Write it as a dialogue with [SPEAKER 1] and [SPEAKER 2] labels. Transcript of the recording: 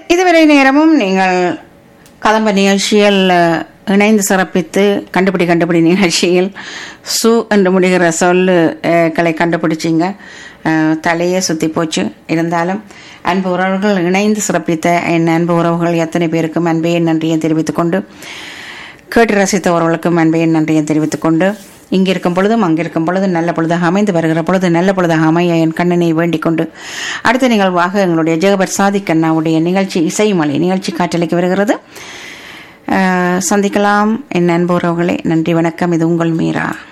[SPEAKER 1] இதுவரை நேரமும் நீங்கள் கதம்ப நிகழ்ச்சியில் அஹ், இணைந்து சிறப்பித்து கண்டுபிடி கண்டுபிடி நிகழ்ச்சியில் சு என்று முடிகிற சொல்லு அஹ், களை கண்டுபிடிச்சிங்க அஹ், தலையே சுத்தி போச்சு இருந்தாலும் அன்பு உறவுகள் இணைந்து சிறப்பித்த என் அன்பு உறவுகள் எத்தனை பேருக்கும் அன்பையும் நன்றியை தெரிவித்துக் கொண்டு கேட்டு ரசித்தவர்களுக்கும் அன்பையும் நன்றியை தெரிவித்துக் கொண்டு இங்கிருக்கும் பொழுதும் அங்கிருக்கும் பொழுதும் நல்ல பொழுதாக அமைந்து வருகிற பொழுது நல்ல பொழுதாக அமைய என் கண்ணனை வேண்டிக் கொண்டு அடுத்த நிகழ்வாக எங்களுடைய ஜெகபர் சாதிக் அண்ணாவுடைய நிகழ்ச்சி இசைமலை நிகழ்ச்சி காற்றலைக்கு வருகிறது அஹ், சந்திக்கலாம் என் அன்பு உறவுகளே நன்றி வணக்கம் இது உங்கள் மீரா